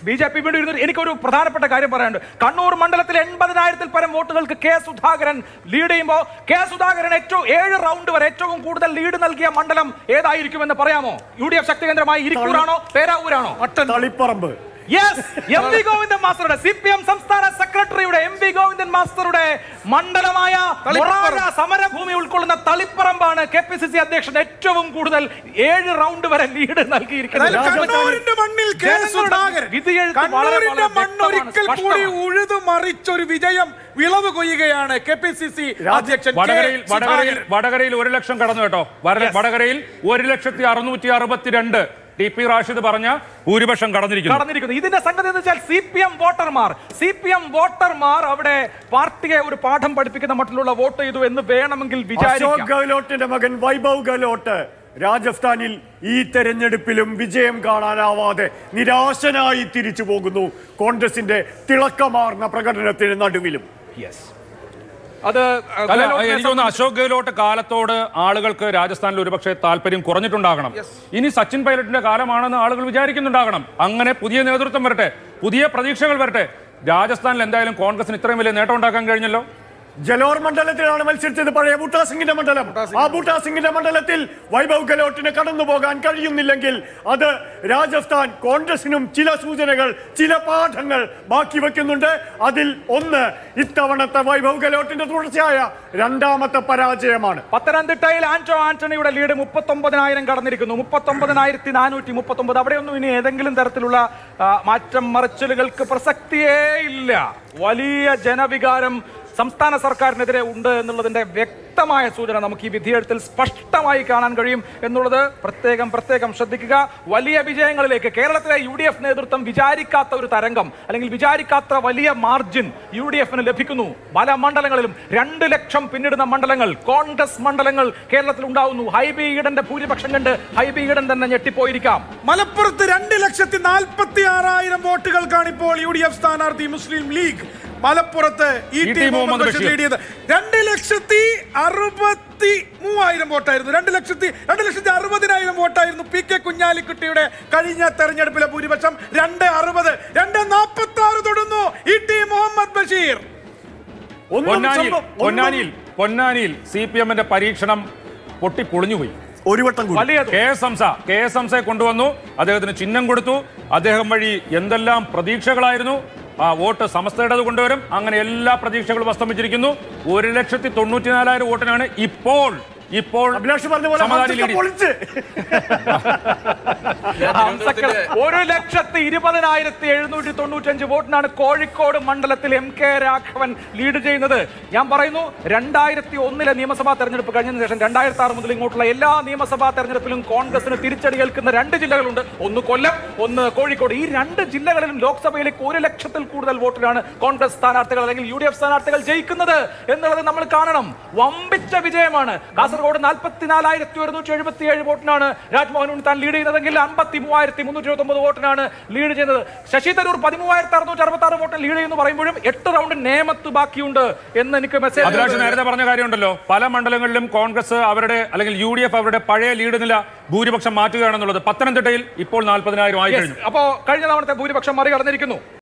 B J P വീണ്ടും ഇരുന്നൂറ്റി എനിക്കൊരു പ്രധാനപ്പെട്ട കാര്യം പറയാനുണ്ട് കണ്ണൂർ മണ്ഡലത്തിൽ എൺപതിനായിരത്തിൽ പരം വോട്ടുകൾക്ക് കെ സുധാകരൻ ലീഡ് ചെയ്യുമ്പോൾ കെ സുധാകരൻ ഏറ്റവും ഏഴ് റൗണ്ട് വരെ ഏറ്റവും കൂടുതൽ ലീഡ് നൽകിയ മണ്ഡലം ഏതായിരിക്കുമെന്ന് പറയാമോ യു ഡി എഫ് ശക്തി കേന്ദ്രമായി ഇരിക്കൂറാണോ പേരാവൂരാണോ Taliparamba yes M V Govindan മാസ്റ്ററുടെ സി പി എം സംസ്ഥാന സെക്രട്ടറിയുടെ എം വി ഗോവിന്ദൻ മാസ്റ്ററുടെ മണ്ഡലമായ മൊറാഴ സമരഭൂമി ഉൾക്കൊള്ളുന്ന തളിപ്പറമ്പാണ് കെ പി സി സി അധ്യക്ഷൻ ഏറ്റവും കൂടുതൽ ഏഴ് റൗണ്ട് വരെ ലീഡ് നൽകിയിരിക്കുന്നത് അതായത് കണ്ണൂരിന്റെ മണ്ണിൽ കെ ജനങ്ങളുടെ സുധാകരൻ വിധിയെഴുത്ത് വളരെ കണ്ണൂരിന്റെ വളരെ മണ്ണൊരിക്കൽ വ്യക്തമാണ്, കൂടി സ്പഷ്ടമാണ്. ഉഴുതു മറിച്ചൊരു വിജയം വിളവ് കൊയ്യുകയാണ് കെ പി സി സി അധ്യക്ഷൻ കെ. വടകരയിൽ വടകരയിൽ സുധാകരൻ. വടകരയിൽ ഒരു ലക്ഷം കടന്നു കേട്ടോ വര- വടകരയിൽ ഒരു ലക്ഷത്തി അറുന്നൂറ്റി അറുപത്തിരണ്ട് ടി പി റാഷിദ് പറഞ്ഞ ഭൂരിപക്ഷം കടന്നിരിക്കുന്നു കടന്നിരിക്കുന്നു ഇതിന്റെ സംഗതി എന്ന് വെച്ചാൽ സി പി എം വോട്ടർമാർ സി പി എം വോട്ടർമാർ അവിടെ പാർട്ടിയെ ഒരു പാഠം പഠിപ്പിക്കുന്ന മട്ടിലുള്ള വോട്ട് ചെയ്തു എന്ന് വേണമെങ്കിൽ അശോക് വിചാരിക്കാം ഗെഹ്ലോട്ടിന്റെ മകൻ വൈഭവ് ഗെഹ്ലോട്ട് രാജസ്ഥാനിൽ ഈ തെരഞ്ഞെടുപ്പിലും വിജയം കാണാനാവാതെ നിരാശനായി തിരിച്ചു പോകുന്നു കോൺഗ്രസിന്റെ തിളക്കമാർന്ന പ്രകടനത്തിന് നടുവിലും യെസ് അത് അല്ല ഗെഹ്ലോട്ടിനെ എനിക്ക് തോന്നുന്നു അശോക് ഗെഹ്ലോട്ട് കാലത്തോട് ആളുകൾക്ക് രാജസ്ഥാനിൽ ഒരുപക്ഷെ താല്പര്യം കുറഞ്ഞിട്ടുണ്ടാകണം ഇനി സച്ചിൻ പൈലറ്റിന്റെ കാലമാണെന്ന് ആളുകൾ വിചാരിക്കുന്നുണ്ടാകണം അങ്ങനെ പുതിയ നേതൃത്വം വരട്ടെ പുതിയ പ്രതീക്ഷകൾ വരട്ടെ രാജസ്ഥാനിൽ എന്തായാലും കോൺഗ്രസിന് ഇത്രയും വലിയ നേട്ടം ഉണ്ടാക്കാൻ കഴിഞ്ഞല്ലോ ജലോർ മണ്ഡലത്തിലാണ് മത്സരിച്ചത് പഴയ ബൂട്ടാ സിംഗിന്റെ മണ്ഡലം ആ ബൂട്ടാ സിംഗിന്റെ മണ്ഡലത്തിൽ വൈഭവ് ഗെഹ്ലോട്ടിന് കടന്നു പോകാൻ കഴിയുന്നില്ലെങ്കിൽ അത് രാജസ്ഥാൻ കോൺഗ്രസിനും ചില സൂചനകൾ ചില പാഠങ്ങൾ ബാക്കി വെക്കുന്നുണ്ട് അതിൽ ഒന്ന് ഇത്തവണത്തെ വൈഭവ് ഗെഹ്ലോട്ടിന്റെ തുടർച്ചയായ രണ്ടാമത്തെ പരാജയമാണ് പത്തനംതിട്ടയിൽ ആന്റോ ആന്റണിയുടെ ലീഡ് മുപ്പത്തൊമ്പതിനായിരം കടന്നിരിക്കുന്നു മുപ്പത്തൊമ്പതിനായിരത്തി നാനൂറ്റി മുപ്പത്തൊമ്പത് അവിടെയൊന്നും ഇനി ഏതെങ്കിലും തരത്തിലുള്ള ആ, മാറ്റം മറിച്ചിലുകൾക്ക് പ്രസക്തിയേ ഇല്ല വലിയ ജനവികാരം സംസ്ഥാന സർക്കാരിനെതിരെ ഉണ്ട് എന്നുള്ളതിന്റെ വ്യക്തമായ സൂചന നമുക്ക് ഈ വിധിയെഴുത്തിൽ സ്പഷ്ടമായി കാണാൻ കഴിയും എന്നുള്ളത് പ്രത്യേകം പ്രത്യേകം ശ്രദ്ധിക്കുക വലിയ വിജയങ്ങളിലേക്ക് കേരളത്തിലെ യു ഡി എഫ് നേതൃത്വം വിചാരിക്കാത്ത ഒരു തരംഗം അല്ലെങ്കിൽ വിചാരിക്കാത്ത വലിയ മാർജിൻ യു ഡി എഫിന് ലഭിക്കുന്നു പല മണ്ഡലങ്ങളിലും രണ്ട് ലക്ഷം പിന്നിടുന്ന മണ്ഡലങ്ങൾ കോൺഗ്രസ് മണ്ഡലങ്ങൾ കേരളത്തിൽ ഉണ്ടാവുന്നു ഹൈബി ഈഡന്റെ ഭൂരിപക്ഷം കണ്ട് ഹൈബി ഈഡൻ തന്നെ ഞെട്ടിപ്പോയിരിക്കാം മലപ്പുറത്ത് രണ്ട് ലക്ഷത്തി നാൽപ്പത്തി ആറായിരം വോട്ടുകൾക്കാണ് ഇപ്പോൾ യു ഡി എഫ് സ്ഥാനാർത്ഥി മുസ്ലിം ലീഗ് മലപ്പുറത്ത് E T Muhammad Basheer lead ചെയ്ത് രണ്ട് ലക്ഷത്തി അറുപത്തി മൂവായിരം വോട്ടായിരുന്നു രണ്ട് ലക്ഷത്തി രണ്ട് ലക്ഷത്തി അറുപതിനായിരം വോട്ടായിരുന്നു പി കെ കുഞ്ഞാലിക്കുട്ടിയുടെ കഴിഞ്ഞ തെരഞ്ഞെടുപ്പിലെ ഭൂരിപക്ഷം രണ്ട് അറുപത് രണ്ട് നാൽപ്പത്തി ആറ് തൊടുന്നു ഇ ടി മുഹമ്മദ് ബഷീർ ഒന്നും പൊന്നാനിയിൽ സംഭവം- ഒന്നും- പൊന്നാനിയിൽ പൊന്നാനിയിൽ സി പി എമ്മിന്റെ പരീക്ഷണം പൊട്ടി പൊളിഞ്ഞുപോയി ഒരു വട്ടം കൂടി വലിയ K S Hamsa K S ഹംസയെ കൊണ്ടുവന്നു അദ്ദേഹത്തിന് ചിഹ്നം കൊടുത്തു അദ്ദേഹം വഴി എന്തെല്ലാം പ്രതീക്ഷകളായിരുന്നു ആ വോട്ട് സമസ്തയുടേത് കൊണ്ടുവരും അങ്ങനെ എല്ലാ പ്രതീക്ഷകളും അസ്തമിച്ചിരിക്കുന്നു ഒരു ലക്ഷത്തി തൊണ്ണൂറ്റിനാലായിരം വോട്ടിനാണ് ഇപ്പോൾ ഇപ്പോൾ അഭിലാഷ് പറഞ്ഞ പോലെ സമദാനി ഹംസത്തെ ലീഡ് പൊളിച്ച് ഹംസക്കൾ ഒരു ലക്ഷത്തി ഇരുപതിനായിരത്തി എഴുന്നൂറ്റി തൊണ്ണൂറ്റഞ്ച് വോട്ടിനാണ് കോഴിക്കോട് മണ്ഡലത്തിൽ എം കെ രാഘവൻ ലീഡ് ചെയ്യുന്നത് ഞാൻ പറയുന്നു രണ്ടായിരത്തി ഒന്നിലെ നിയമസഭാ തെരഞ്ഞെടുപ്പ് കഴിഞ്ഞതിന് ശേഷം രണ്ടായിരത്തി ആറ് മുതൽ ഇങ്ങോട്ടുള്ള എല്ലാ നിയമസഭാ തെരഞ്ഞെടുപ്പിലും കോൺഗ്രസിന് തിരിച്ചടി ഏൽക്കുന്ന രണ്ട് ജില്ലകളുണ്ട് ഒന്ന് കൊല്ലം ഒന്ന് കോഴിക്കോട് ഈ രണ്ട് ജില്ലകളിലും ലോക്സഭയിലേക്ക് ഒരു ലക്ഷത്തിൽ കൂടുതൽ വോട്ടിലാണ് കോൺഗ്രസ് സ്ഥാനാർത്ഥികൾ അല്ലെങ്കിൽ യു ഡി എഫ് സ്ഥാനാർത്ഥികൾ ജയിക്കുന്നത് എന്നുള്ളത് നമ്മൾ കാണണം വമ്പിച്ച വിജയമാണ് കാസർഗോഡ് നാൽപ്പത്തിനാലായിരത്തി ഒരുന്നൂറ്റി എഴുപത്തി ഏഴ് വോട്ടിനാണ് രാജ്മോഹൻ ഉണ്ണിത്താൻ ലീഡ് ചെയ്യുന്നതെങ്കിൽ അമ്പത്തി മൂവായിരത്തി മുന്നൂറ്റി ഇരുപത്തി ഒമ്പത് വോട്ടിനാണ് ലീഡ് ചെയ്യുന്നത് ശശി തരൂർ പതിമൂവായിരത്തി അറുന്നൂറ്റി അറുപത്തി ആറ് വോട്ടിൽ ലീഡ് ചെയ്യുന്നു പറയുമ്പോഴും എട്ട് റൗണ്ട് നേമത്ത് ബാക്കിയുണ്ട് എന്ന് എനിക്ക് അഭിലാഷ് മെസ്സേജ് നേരത്തെ പറഞ്ഞ കാര്യമുണ്ടല്ലോ പല മണ്ഡലങ്ങളിലും കോൺഗ്രസ് അവരുടെ അല്ലെങ്കിൽ യു ഡി എഫ് അവരുടെ പഴയ ലീഡ് നില ഭൂരിപക്ഷം മാറ്റുകയാണെന്നുള്ളത് പത്തനംതിട്ടയിൽ ഇപ്പോൾ നാൽപ്പതിനായിരം ആയി കഴിഞ്ഞു അപ്പോ കഴിഞ്ഞ തവണത്തെ ഭൂരിപക്ഷം മറികടന്നിരിക്കുന്നു